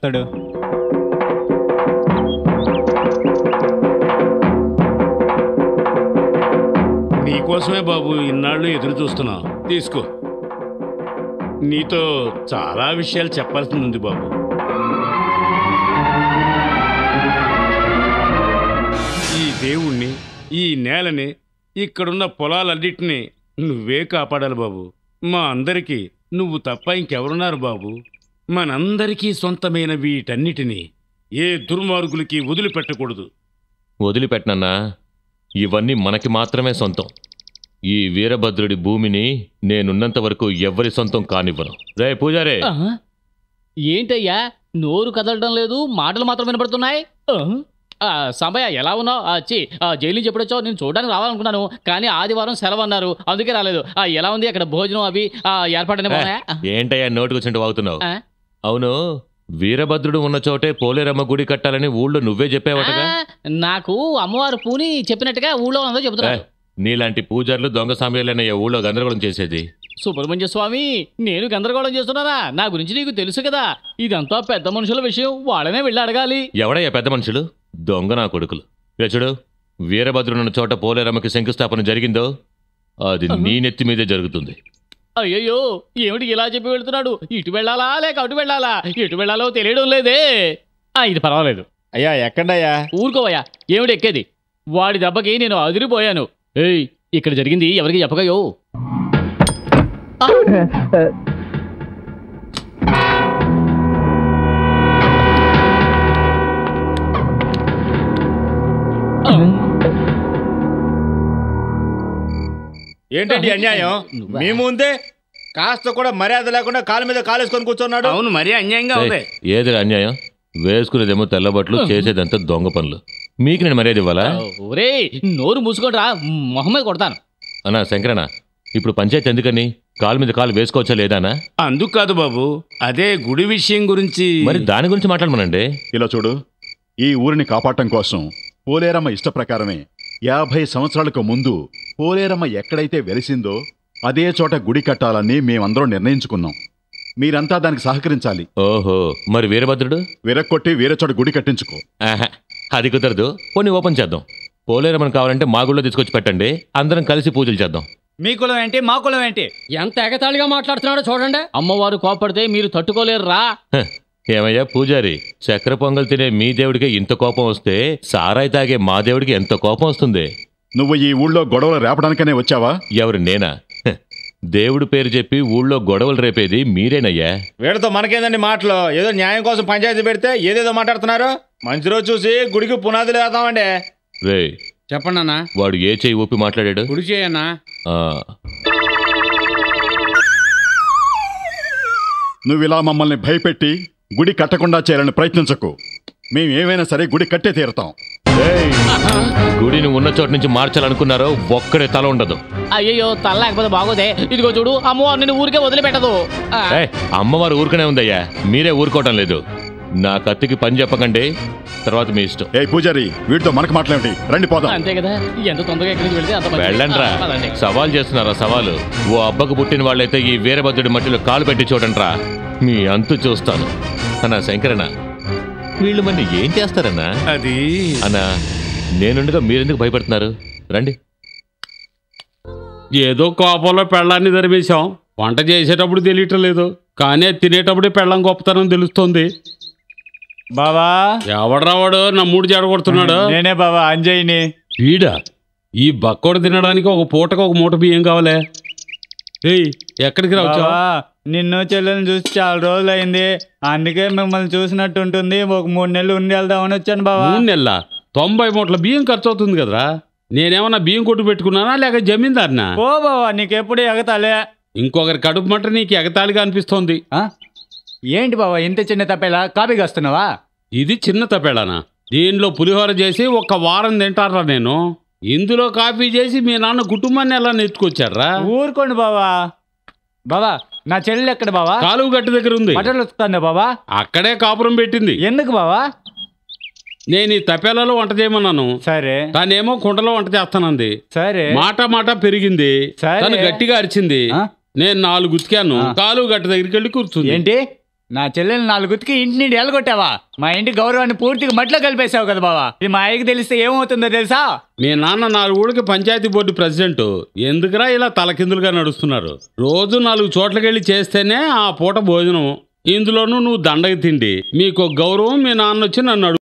చెప్తాడు నీకోసమే బాబు ఇన్నాళ్ళు ఎదురు చూస్తున్నా తీసుకో నీతో చాలా విషయాలు చెప్పాల్సి ఉంది బాబు ఈ దేవుణ్ణి ఈ నేలని ఇక్కడున్న పొలాలన్నిటినీ నువ్వే కాపాడాలి బాబు మా అందరికీ నువ్వు తప్ప ఇంకెవరున్నారు బాబు మనందరికీ సొంతమైన వీటన్నిటినీ ఏ దుర్మార్గులకి వదిలిపెట్టకూడదు వదిలిపెట్టనన్నా ఇవన్నీ మనకి మాత్రమే సొంతం ఈ వీరభద్రుడి భూమిని నేనున్నంత వరకు ఎవ్వరి సొంతం కానివ్వను రే పూజారే ఆహా. ఏంటయ్యా నోరు కదలడం లేదు మాటలు మాత్రం వినపడుతున్నాయి ఆహా. ఆ, సాంబయ్య ఎలా ఉన్నావు చి జైలు నుంచి ఎప్పుడొచ్చావు నేను చూడడానికి రావాలనుకున్నాను కానీ ఆదివారం సెలవు అన్నారు అందుకే రాలేదు ఆ, ఎలా ఉంది అక్కడ భోజనం అవి ఆ, ఏర్పాటనే బాగున్నాయా ఏంటయ్యా నోటుకొచ్చినట్టు వాగుతున్నావు ఆ? అవును వీరభద్రుడు ఉన్న చోటే పోలేరమ్మ గుడి కట్టాలని ఊళ్ళో నువ్వే చెప్పావటగా ఆ, నాకు అమ్మవారు పూని చెప్పినట్టుగా ఊళ్ళో ఉందో చెబుతున్నారు నీలాంటి పూజారులు దొంగ సామ్యాలనయ్య ఊళ్ళో గందరగోళం చేసేది సుబ్రహ్మణ్య స్వామి నేను గందరగోళం చేస్తున్నానా నా గురించి నీకు తెలుసు కదా ఇదంతా పెద్ద మనుషుల విషయం వాళ్ళనే వెళ్ళి అడగాలి ఎవడయ్యా పెద్ద మనుషులు దొంగ నా కొడుకులు రచుడు వీరభద్రుడున్న చోట పోలేరమ్మకి శంకుస్థాపన జరిగిందో అది నీ నెత్తి మీదే జరుగుతుంది అయ్యయ్యో ఏమిటి ఇలా చెప్పి వెళ్తున్నాడు ఇటు వెళ్ళాలా లేక అటు వెళ్ళాలా ఎటు వెళ్ళాలో తెలియడం లేదే ఆ ఇది పర్వాలేదు అయ్యా ఎక్కడయ్యా ఊరుకోవయ్యా ఏమిటి ఎక్కేది వాడి దెబ్బకి నేను అదిరిపోయాను ఏయ్ ఇక్కడ జరిగింది ఎవరికి చెప్పకయో ఆ! ఆ! ఏంటండి అన్యాయం నువ్వా? మీ ముందే కాస్త కూడా మర్యాద లేకుండా కాలు మీద కాలేసుకొని కూర్చున్నాడు అవును మరీ అన్యాయంగా ఉంది ఏయ్, ఏదిరా అన్యాయం వేసుకునేదేమో తెల్లబట్లు చేసేదంతా దొంగ పనులు మీకు నేను మర్యాద ఇవ్వాలా ఒరేయ్ నోరు మూసుకోండిరా మొహం మీద కొడతాను అన్నా శంకరనా ఇప్పుడు పంచాయతీ ఎందుకని కాలు మీద కాలు వేసుకోవచ్చా లేదానా అందుకు కాదు బాబు అదే గుడి విషయం గురించి మరి దాని గురించి మాట్లాడమనండి ఇలా చూడు ఈ ఊరిని కాపాడటం కోసం పోలేరమ్మ ఇష్ట ప్రకారమే యాభై సంవత్సరాలకు ముందు పోలేరమ్మ ఎక్కడైతే వెలిసిందో అదే చోట గుడి కట్టాలని మేమందరం నిర్ణయించుకున్నాం మీరంతా దానికి సహకరించాలి ఓహో మరి వీరభద్రుడు విరక్కొట్టి వేరే చోట గుడి కట్టించుకో ఆహా, అది కుదరదు పోనీ ఓపెన్ చేద్దాం పోలేరమ్మని కావాలంటే మా గుళ్ళో తీసుకొచ్చి పెట్టండి అందరం కలిసి పూజలు చేద్దాం మీ కులం ఏంటి మా కులం ఏంటి ఎంత ఎగతాళిగా మాట్లాడుతున్నాడో చూడండి అమ్మవారు కోపడితే మీరు తట్టుకోలేరు రా హ, ఏమయ్యా పూజారి చక్కెర పొంగల్ తినే మీ దేవుడికి ఇంత కోపం వస్తే సారాయి తాగే మా దేవుడికి ఎంత కోపం వస్తుంది నువ్వు ఈ ఊళ్ళో గొడవలు రేపడానికనే వచ్చావా ఎవరు నేనా హ, దేవుడి పేరు చెప్పి ఊళ్ళో గొడవలు రేపేది మీరేనయ్యా వీడితో మనకేందండి మాటలు ఏదో న్యాయం కోసం పంచాయతీ పెడితే ఏదేదో మాట్లాడుతున్నారు మంచి రోజు చూసి గుడికి పునాదులు వేద్దామండి రే చెప్పండి అన్న వాడు ఏ చెయ్యి ఊపి మాట్లాడాడు గుడి చేయన్నా ఆ, నువ్వు ఇలా మమ్మల్ని భయపెట్టి గుడి కట్టకుండా చేయాలని ప్రయత్నించకు మేము ఏమైనా సరే గుడి కట్టే తీరుతాం ఏయ్, గుడిని ఉన్న చోట నుంచి మార్చాలనుకున్నారో ఒక్కడే తల ఉండదు అయ్యయ్యో తల లేకపోతే బాగోదే ఇదిగో చూడు అమ్మవారు నిన్ను ఊరికే వదిలిపెట్టదు ఆ, ఏయ్, అమ్మవారు ఊరుకనే ఉందయ్యా మీరే ఊరుకోవటం లేదు నా కత్తికి పని చెప్పకండి తర్వాత మీ ఇష్టం ఏ పూజారి వీడితో మనకు మాట్లాడి రండి పోదాం అంతే కదా ఎంత తొందరగా ఎక్కడి నుంచి వెళ్తే అంత మంచిది. వెళ్ళండ్రా ఆ, పదండి. సవాల్ చేస్తున్నారా సవాలు ఓ అబ్బకు పుట్టిన వాళ్ళైతే ఈ వీరభద్రుడి మట్టిలో కాలు పెట్టి చూడండిరా మీ అంతు చూస్తాను అన్నా శంకరన్న వీళ్ళు మన ఏం చేస్తారన్నా అది అన్నా నేనుండగా మీరెందుకు భయపడుతున్నారు రండి ఏదో కోపంలో పెళ్ళాన్ని ధరిమేశాం వంట చేసేటప్పుడు తెలియటం లేదు కానీ అది తినేటప్పుడే పెళ్ళం గొప్పతనం తెలుస్తుంది బావా ఎవడ్రావాడు నా మూడు చెడగొడుతున్నాడు నేనే బావా అంజయ్యని వీడా ఈ బక్కోడు తినడానికి ఒక పూటకు ఒక మూట బియ్యం కావాలే ఏయ్ ఎక్కడికి రావచ్చా బావా నిన్ను చెల్లెని చూసి చాలా రోజులు అయింది అందుకే మిమ్మల్ని చూసినట్టు ఉంటుంది ఒక మూడు నెలలు ఉండి వెళ్దామని వచ్చాను బావా మూడు నెలల తొంభై మూటల బియ్యం ఖర్చు అవుతుంది కదరా నేనేమన్నా బియ్యం కొట్టు పెట్టుకున్నానా లేక జమీందారినా ఓ బావా నీకెప్పుడు ఎగతాలే ఇంకొకరి కడుపు మంట నీకు ఎగతాళిగా అనిపిస్తోంది ఆ? ఏంటి బావా ఇంత చిన్న తప్పేలా కాపీకి వస్తున్నావా ఇది చిన్న తపేళానా దీనిలో పులిహోర చేసి ఒక వారం తింటారా నేను ఇందులో కాఫీ చేసి మీ నాన్న కుటుంబాన్ని ఎలా నెత్తుకొచ్చారా ఊరుకోండి బావా బావా నా చెల్లెలు ఎక్కడ బావా కాలువ గట్టు దగ్గర ఉంది బట్టలు వస్తుందా బావా అక్కడే కాపురం పెట్టింది ఎందుకు బావా నేను ఈ తపేలలో వంట చేయమన్నాను సరే తానేమో కుండలో వంట చేస్తానంది సరే మాట మాట పెరిగింది సరే. తను గట్టిగా అరిచింది ఆ? నేను నాలుగు ఉతికాను ఆ. కాలువ గట్టు దగ్గరికి వెళ్ళి కూర్చుంది ఏంటి నా చెల్లెలు నాలుగుతికి ఇంటి నుండి ఎలగొట్టావా మా ఇంటి గౌరవాన్ని పూర్తిగా మట్లో కలిపేశావు కదా బావా ఇది మా అయ్యకి తెలిస్తే ఏమవుతుందో తెలుసా మీ నాన్న నాలుగు ఊళ్ళకి పంచాయతీ బోర్డు ప్రెసిడెంట్ ఎందుకురా ఇలా తలకిందులుగా నడుస్తున్నారు రోజు నాలుగు చోట్లకెళ్ళి చేస్తేనే ఆ పూట భోజనం ఇందులోనూ నువ్వు దండగ తిండి మీకు గౌరవం మీ నాన్న వచ్చి నన్ను అడుగు